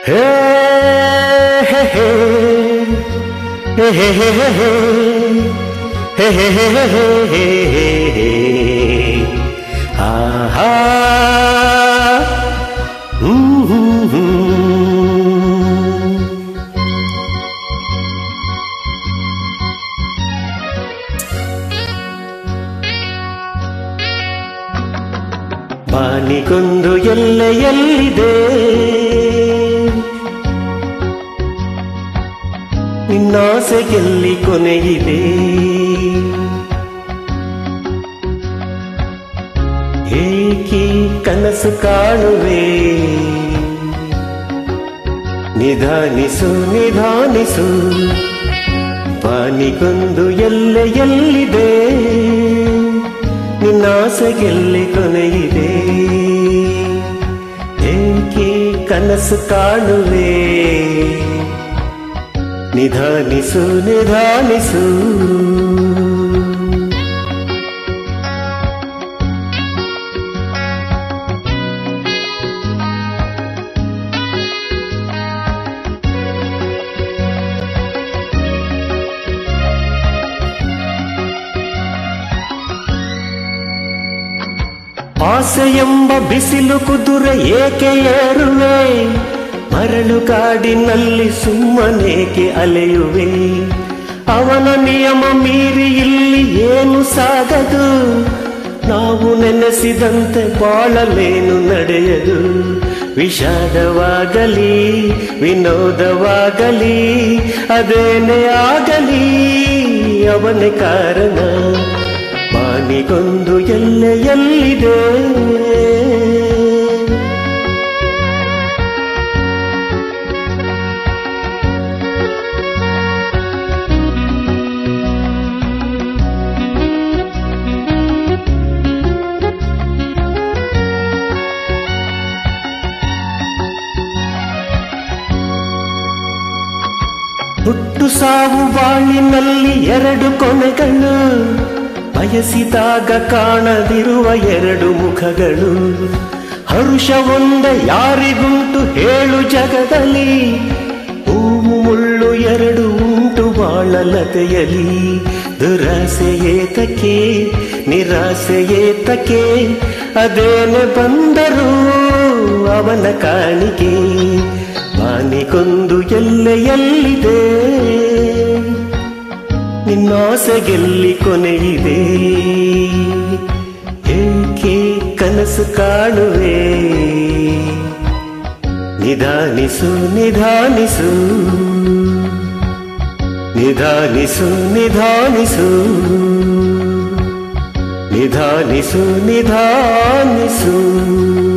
ಹೇ ಹೇ ಹೇ ಹೇ ಹೇ ಹೇ ಹೇ ಹೇ ಹೇ ಹೇ ಹೇ ಹೇ ಹೇ ಹೇ ಹೇ ಆಹಾ ಹ್ಮ್ ಹ್ಮ್ ಹ್ಮ್ ಬಾನಿಗೊಂದು ಎಲ್ಲೆ ಎಲ್ಲಿದೆ ನಿನ್ನಾಸೆಗೆಲ್ಲಿ ಕೊನೆಯಿದೆ ಏಕೆ ಕನಸು ಕಾಣುವೆ ನಿಧಾನಿಸು ನಿಧಾನಿಸು ಬಾನಿಗೊಂದು ಎಲ್ಲೆ ಎಲ್ಲಿದೆ ನಿನ್ನಾಸೆಗೆಲ್ಲಿ ಕೊನೆಯಿದೆ ಏಕೆ ಕನಸು ಕಾಣುವೆ ನಿಧಾನಿಸು ನಿಧಾನಿಸು ಆಸೆ ಎಂಬ ಬಿಸಿಲು ಕುದುರೆ ಏಕೆ ಏರುವೆ ಮರಳು ಕಾಡಿನಲ್ಲಿ ಸುಮ್ಮನೇಕೆ ಅಲೆಯುವೆ ಅವನ ನಿಯಮ ಮೀರಿ ಇಲ್ಲಿ ಏನು ಸಾಗದು ನಾವು ನೆನೆಸಿದಂತೆ ಬಾಳಲೇನು ನಡೆಯದು ವಿಷಾದವಾಗಲಿ ವಿನೋದವಾಗಲಿ ಅದೇನೇ ಆಗಲಿ ಅವನೇ ಕಾರಣ ಬಾನಿಗೊಂದು ಎಲ್ಲೆ ಎಲ್ಲಿದೆ ಹುಟ್ಟು ಸಾವು ಬಾಳಿನಲ್ಲಿ ಎರಡು ಕೊನೆಗಳು ಬಯಸಿದಾಗ ಕಾಣದಿರುವ ಎರಡು ಮುಖಗಳು ಹರುಷ ಒಂದೇ ಯಾರಿಗುಂಟು ಹೇಳು ಜಗದಲ್ಲಿ ಹೂವು ಮುಳ್ಳು ಎರಡು ಉಂಟು ಬಾಳಲತೆಯಲಿ ದುರಾಸೆ ಏತಕ್ಕೆ ನಿರಾಸೆ ಏತಕ್ಕೆ ಅದೇನೆ ಬಂದರೂ ಅವನ ಕಾಣಿಕೆ ಬಾನಿಗೊಂದು ಎಲ್ಲೆ ಎಲ್ಲಿದೆ ನಿನ್ನಾಸೆಗೆಲ್ಲಿ ಕೊನೆಯಿದೆ ಏಕೆ ಕನಸು ಕಾಣುವೆ ನಿಧಾನಿಸು ನಿಧಾನಿಸು ನಿಧಾನಿಸು ನಿಧಾನಿಸು ನಿಧಾನಿಸು ನಿಧಾನಿಸು